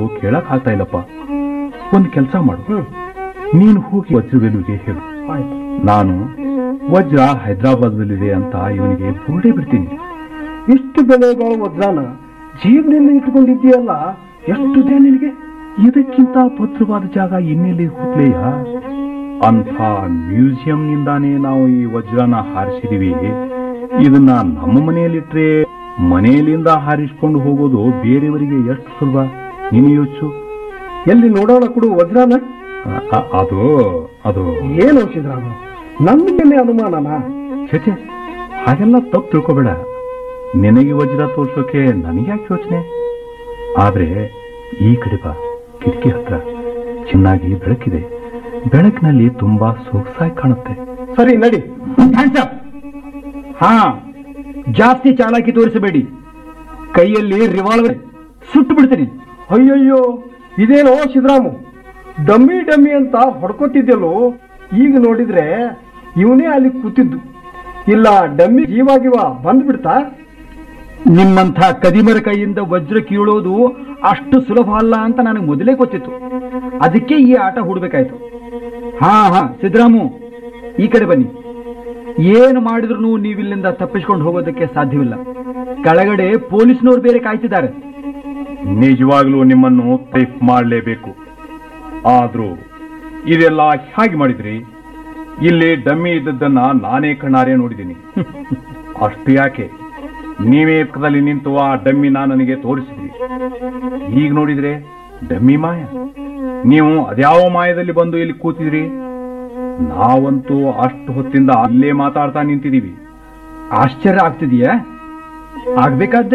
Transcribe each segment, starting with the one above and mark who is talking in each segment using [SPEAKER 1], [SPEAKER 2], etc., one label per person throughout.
[SPEAKER 1] ಕೇಳಕ್ ಆಗ್ತಾ ಇಲ್ಲಪ್ಪ ಒಂದು ಕೆಲಸ ಮಾಡು
[SPEAKER 2] ಹ್ಮ್
[SPEAKER 1] ನೀನು ಹೋಗಿ ವಜ್ರವೇಲುವಿಗೆ ಹೇಳು
[SPEAKER 2] ಆಯ್ತು
[SPEAKER 1] ನಾನು ವಜ್ರ ಹೈದರಾಬಾದ್ನಲ್ಲಿದೆ ಅಂತ ಇವನಿಗೆ ಬೋರ್ಡೇ ಬಿಡ್ತೀನಿ
[SPEAKER 2] ಇಷ್ಟು ಬೆಲೆ ಬಾಳೋ ವಜ್ರಾನ ಜೀವನದಲ್ಲಿ ಇಟ್ಕೊಂಡಿದ್ದೀಯಲ್ಲ ಎಷ್ಟು ಇದೆ ನಿನಗೆ
[SPEAKER 1] ಇದಕ್ಕಿಂತ ಭದ್ರವಾದ ಜಾಗ ಇನ್ನೆಲ್ಲಿ ಹುಟ್ಲೆಯ ಅಂಥ ಮ್ಯೂಸಿಯಂನಿಂದಾನೇ ನಾವು ಈ ವಜ್ರನ ಹಾರಿಸಿದೀವಿ ಇದನ್ನ ನಮ್ಮ ಮನೆಯಲ್ಲಿಟ್ರೆ ಮನೆಯಲ್ಲಿಂದ ಹಾರಿಸ್ಕೊಂಡು ಹೋಗೋದು ಬೇರೆಯವರಿಗೆ ಎಷ್ಟು ಸುಲಭ ನೀನು ಯೋಚಿಸು
[SPEAKER 2] ಎಲ್ಲಿ ನೋಡೋಣ ಕೊಡು ವಜ್ರಾನ
[SPEAKER 1] ಅ- ಅ- ಅದು ಅದು
[SPEAKER 2] ಏನು ಸಿದ್ದರಾಮ ನನ್ನ ಮೇಲೆ ಅನುಮಾನನಾ
[SPEAKER 1] ಛೆ ಹಾಗೆಲ್ಲ ತಪ್ಪು ತಿಳ್ಕೊಬೇಡ ನಿನಗೆ ವಜ್ರ ತೋರ್ಸೋಕೆ ನನಗ್ಯಾಕೆ ಯೋಚನೆ ಆದ್ರೆ ಈ ಕಡೆ ಬಾ ಕಿಟಕಿ ಹತ್ರ ಚೆನ್ನಾಗಿ ಬೆಳಕಿದೆ ಬೆಳಕಿನಲ್ಲಿ ತುಂಬಾ ಸೊಗಸಾಗಿ ಕಾಣುತ್ತೆ
[SPEAKER 2] ಸರಿ ನಡಿ
[SPEAKER 3] ಹಾ ಜಾಸ್ತಿ ಚಾಲಾಕಿ ತೋರಿಸಬೇಡಿ ಕೈಯಲ್ಲಿ ರಿವಾಲ್ವರ್ ಸುಟ್ಟು ಬಿಡ್ತೀನಿ
[SPEAKER 2] ಅಯ್ಯಯ್ಯೋ ಇದೇನೋ ಸಿದ್ದರಾಮು ಡಮ್ಮಿ ಡಮ್ಮಿ ಅಂತ ಹೊಡ್ಕೊತಿದ್ದೆಲ್ಲೋ ಈಗ ನೋಡಿದ್ರೆ ಇವನೇ ಅಲ್ಲಿ ಕೂತಿದ್ದು ಇಲ್ಲ ಡಮ್ಮಿ ಜೀವಾಗಿವ ಬಂದ್ಬಿಡ್ತಾ
[SPEAKER 3] ನಿಮ್ಮಂಥ ಕದಿಮರ ಕೈಯಿಂದ ವಜ್ರ ಕೀಳೋದು ಅಷ್ಟು ಸುಲಭ ಅಲ್ಲ ಅಂತ ನನಗೆ ಮೊದಲೇ ಗೊತ್ತಿತ್ತು ಅದಕ್ಕೆ ಈ ಆಟ ಹೂಡ್ಬೇಕಾಯ್ತು ಹಾ ಹಾ ಸಿದ್ದರಾಮು ಈ ಕಡೆ ಬನ್ನಿ ಏನು ಮಾಡಿದ್ರು ನೀವಿಲ್ಲಿಂದ ತಪ್ಪಿಸ್ಕೊಂಡು ಹೋಗೋದಕ್ಕೆ ಸಾಧ್ಯವಿಲ್ಲ ಕೆಳಗಡೆ ಪೊಲೀಸ್ನವ್ರು ಬೇರೆ ಕಾಯ್ತಿದ್ದಾರೆ
[SPEAKER 1] ನಿಜವಾಗ್ಲೂ ನಿಮ್ಮನ್ನು ಟೈಪ್ ಮಾಡಲೇಬೇಕು ಆದ್ರೂ ಇದೆಲ್ಲ ಹೇಗೆ ಮಾಡಿದ್ರಿ ಇಲ್ಲಿ ಡಮ್ಮಿ ಇದ್ದದ್ದನ್ನ ನಾನೇ ಕಣ್ಣಾರೆ ನೋಡಿದ್ದೀನಿ ಅಷ್ಟು ಯಾಕೆ ನೀವೇ ಪಕ್ಕದಲ್ಲಿ ನಿಂತು ಆ ಡಮ್ಮಿನ ನನಗೆ ತೋರಿಸಿದ್ರಿ ಈಗ ನೋಡಿದ್ರೆ ಡಮ್ಮಿ ಮಾಯ ನೀವು ಅದ್ಯಾವ ಮಾಯದಲ್ಲಿ ಬಂದು ಇಲ್ಲಿ ಕೂತಿದ್ರಿ ನಾವಂತೂ ಅಷ್ಟು ಹೊತ್ತಿಂದ ಅಲ್ಲೇ ಮಾತಾಡ್ತಾ ನಿಂತಿದೀವಿ
[SPEAKER 3] ಆಶ್ಚರ್ಯ ಆಗ್ತಿದೆಯಾ ಆಗ್ಬೇಕಾದ್ದೆ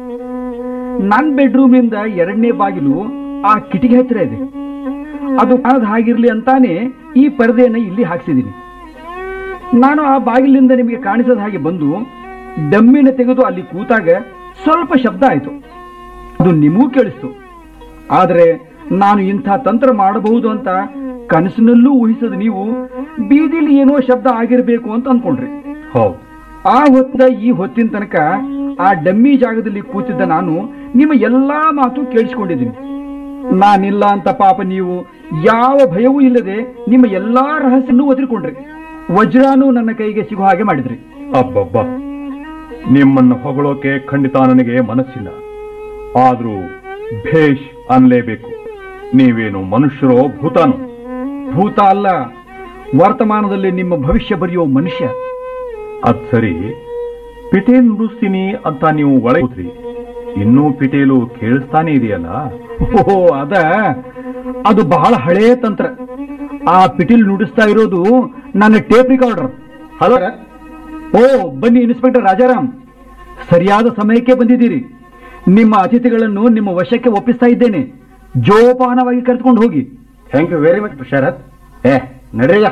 [SPEAKER 3] ನನ್ನ ಬೆಡ್ರೂಮ್ನಿಂದ ಎರಡನೇ ಬಾಗಿಲು ಆ ಕಿಟಿಕಿ ಹತ್ತಿರ ಇದೆ ಅದು ಕಾಣದ ಹಾಗಿರ್ಲಿ ಅಂತಾನೆ ಈ ಪರದೆಯನ್ನ ಇಲ್ಲಿ ಹಾಕ್ಸಿದ್ದೀನಿ ನಾನು ಆ ಬಾಗಿಲಿನಿಂದ ನಿಮಗೆ ಕಾಣಿಸದ ಹಾಗೆ ಬಂದು ಡಮ್ಮಿನ ತೆಗೆದು ಅಲ್ಲಿ ಕೂತಾಗ ಸ್ವಲ್ಪ ಶಬ್ದ ಆಯಿತು ಅದು ನಿಮಗೂ ಕೇಳಿಸ್ತು ಆದರೆ ನಾನು ಇಂಥ ತಂತ್ರ ಮಾಡಬಹುದು ಅಂತ ಕನಸಿನಲ್ಲೂ ಊಹಿಸದ ನೀವು ಬೀದಿಲಿ ಏನೋ ಶಬ್ದ ಆಗಿರಬೇಕು ಅಂತ ಅನ್ಕೊಂಡ್ರಿ
[SPEAKER 1] ಹೌದು
[SPEAKER 3] ಆ ಹೊತ್ತಿನ ಈ ಹೊತ್ತಿನ ತನಕ ಆ ಡಮ್ಮಿ ಜಾಗದಲ್ಲಿ ಕೂತಿದ್ದ ನಾನು ನಿಮ್ಮ ಎಲ್ಲಾ ಮಾತು ಕೇಳಿಸ್ಕೊಂಡಿದ್ದೀನಿ ನಾನಿಲ್ಲ ಅಂತ ಪಾಪ ನೀವು ಯಾವ ಭಯವೂ ಇಲ್ಲದೆ ನಿಮ್ಮ ಎಲ್ಲಾ ರಹಸ್ಯನೂ ಒದರಿಕೊಂಡ್ರಿ ವಜ್ರಾನು ನನ್ನ ಕೈಗೆ ಸಿಗೋ ಹಾಗೆ ಮಾಡಿದ್ರಿ
[SPEAKER 1] ಅಬ್ಬಬ್ಬ ನಿಮ್ಮನ್ನು ಹೊಗಳೋಕೆ ಖಂಡಿತ ನನಗೆ ಮನಸ್ಸಿಲ್ಲ ಆದ್ರೂ ಭೇಷ್ ಅನ್ಲೇಬೇಕು ನೀವೇನು ಮನುಷ್ಯರೋ ಭೂತಾನೋ
[SPEAKER 3] ಭೂತ ಅಲ್ಲ ವರ್ತಮಾನದಲ್ಲಿ ನಿಮ್ಮ ಭವಿಷ್ಯ ಬರೆಯೋ ಮನುಷ್ಯ
[SPEAKER 1] ಅದ್ ಸರಿ ಪಿಟೇಲ್ ನುಡಿಸ್ತೀನಿ ಅಂತ ನೀವು ಒಳಗ್ರಿ ಇನ್ನೂ ಪಿಟೇಲು ಕೇಳಿಸ್ತಾನೆ ಇದೆಯಲ್ಲ
[SPEAKER 3] ಓಹೋ ಅದ ಅದು ಬಹಳ ಹಳೆಯ ತಂತ್ರ ಆ ಪಿಟೀಲ್ ನುಡಿಸ್ತಾ ಇರೋದು ನನ್ನ ಟೇಪ್ ರಿಕಾರ್ಡರ್
[SPEAKER 1] ಹಲೋ
[SPEAKER 3] ಓ ಬನ್ನಿ ಇನ್ಸ್ಪೆಕ್ಟರ್ ರಾಜಾರಾಮ್ ಸರಿಯಾದ ಸಮಯಕ್ಕೆ ಬಂದಿದ್ದೀರಿ ನಿಮ್ಮ ಅತಿಥಿಗಳನ್ನು ನಿಮ್ಮ ವಶಕ್ಕೆ ಒಪ್ಪಿಸ್ತಾ ಇದ್ದೇನೆ ಜೋಪಾನವಾಗಿ ಕರೆದುಕೊಂಡು ಹೋಗಿ
[SPEAKER 2] thank you very much Sharath ಏ ನಡ್ರಿಯ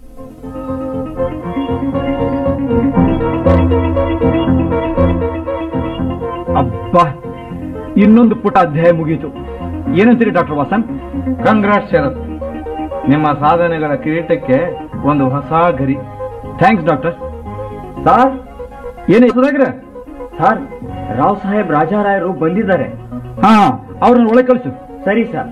[SPEAKER 3] ಅಬ್ಬಾ ಇನ್ನೊಂದು ಪುಟ ಅಧ್ಯಾಯ ಮುಗೀತು ಏನಂತೀರಿ ಡಾಕ್ಟರ್ ವಾಸನ್
[SPEAKER 2] ಕಂಗ್ರಾಟ್ ಶರತ್ ನಿಮ್ಮ ಸಾಧನೆಗಳ ಕಿರೀಟಕ್ಕೆ ಒಂದು ಹೊಸ ಗರಿ
[SPEAKER 3] ಥ್ಯಾಂಕ್ಸ್ ಡಾಕ್ಟರ್
[SPEAKER 2] ಸರ್
[SPEAKER 3] ಏನೇ ಸುಧಾಕರ
[SPEAKER 2] ಸರ್ ರಾವ್ ಸಾಹೇಬ್ ರಾಜಾರಾಯರು ಬಂದಿದ್ದಾರೆ
[SPEAKER 3] ಹಾ ಅವ್ರನ್ನ ಒಳಗೆ ಕಳಿಸು
[SPEAKER 2] ಸರಿ ಸರ್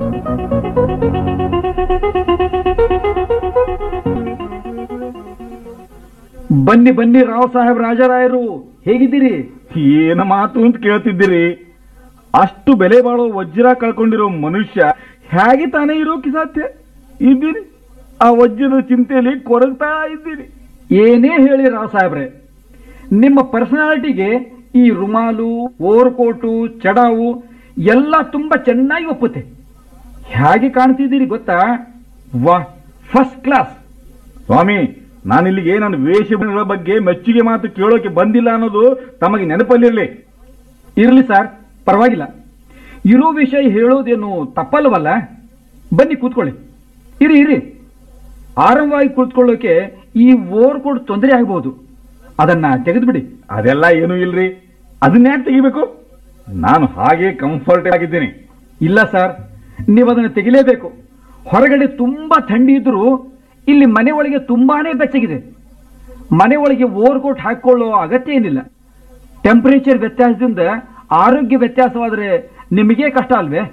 [SPEAKER 3] ಬನ್ನಿ ಬನ್ನಿ ರಾವ್ ಸಾಹೇಬ್ ರಾಜಾರಾಯರು ಹೇಗಿದ್ದೀರಿ
[SPEAKER 1] ಏನ ಮಾತು ಅಂತ ಕೇಳ್ತಿದ್ದೀರಿ ಅಷ್ಟು ಬೆಲೆ ಬಾಳೋ ವಜ್ರ ಕಳ್ಕೊಂಡಿರೋ ಮನುಷ್ಯ ಹೇಗೆ ತಾನೇ ಇರೋಕೆ ಸಾಧ್ಯ ಇದ್ದೀರಿ ಆ ವಜ್ರದ ಚಿಂತೆಯಲ್ಲಿ ಕೊರಗ್ತಾ ಇದ್ದೀರಿ
[SPEAKER 3] ಏನೇ ಹೇಳಿ ರಾವ್ ಸಾಹೇಬ್ರೆ ನಿಮ್ಮ ಪರ್ಸನಾಲಿಟಿಗೆ ಈ ರುಮಾಲು ಓವರ್ಕೋಟು ಚಡಾವು ಎಲ್ಲ ತುಂಬಾ ಚೆನ್ನಾಗಿ ಒಪ್ಪುತ್ತೆ ಹೇಗೆ ಕಾಣ್ತಿದ್ದೀರಿ ಗೊತ್ತಾ ವಾಹ್ ಫಸ್ಟ್ ಕ್ಲಾಸ್
[SPEAKER 1] ಸ್ವಾಮಿ ನಾನಿಲ್ಲಿಗೆ ನನ್ನ ವೇಷಗಳ ಬಗ್ಗೆ ಮೆಚ್ಚುಗೆ ಮಾತು ಕೇಳೋಕೆ ಬಂದಿಲ್ಲ ಅನ್ನೋದು ತಮಗೆ ನೆನಪಲ್ಲಿರಲಿ
[SPEAKER 3] ಇರಲಿ ಸರ್ ಪರವಾಗಿಲ್ಲ ಇರೋ ವಿಷಯ ಹೇಳೋದೇನು ತಪ್ಪಲ್ವಲ್ಲ ಬನ್ನಿ ಕೂತ್ಕೊಳ್ಳಿ ಇರಿ ಇರಿ ಆರಾಮವಾಗಿ ಕೂತ್ಕೊಳ್ಳೋಕೆ ಈ ಓವರ್ಕೋಟ್ ತೊಂದರೆ ಆಗಬಹುದು ಅದನ್ನ ತೆಗೆದುಬಿಡಿ
[SPEAKER 1] ಅದೆಲ್ಲ ಏನೂ ಇಲ್ರಿ ಅದನ್ನ್ಯಾಕೆ ತೆಗಿಬೇಕು ನಾನು ಹಾಗೆ ಕಂಫರ್ಟ್ ಆಗಿದ್ದೀನಿ
[SPEAKER 3] ಇಲ್ಲ ಸರ್ ನೀವು ಅದನ್ನು ತೆಗಿಲೇಬೇಕು ಹೊರಗಡೆ ತುಂಬಾ ಥಂಡಿ ಇದ್ರೂ ಇಲ್ಲಿ ಮನೆ ಒಳಗೆ ತುಂಬಾನೇ ಬೆಚ್ಚಗಿದೆ ಮನೆ ಒಳಗೆ ಓವರ್ಕೋಟ್ ಹಾಕೊಳ್ಳೋ ಅಗತ್ಯ ಏನಿಲ್ಲ ಟೆಂಪರೇಚರ್ ವ್ಯತ್ಯಾಸದಿಂದ ಆರೋಗ್ಯ ವ್ಯತ್ಯಾಸವಾದರೆ ನಿಮಗೇ ಕಷ್ಟ ಅಲ್ವೇ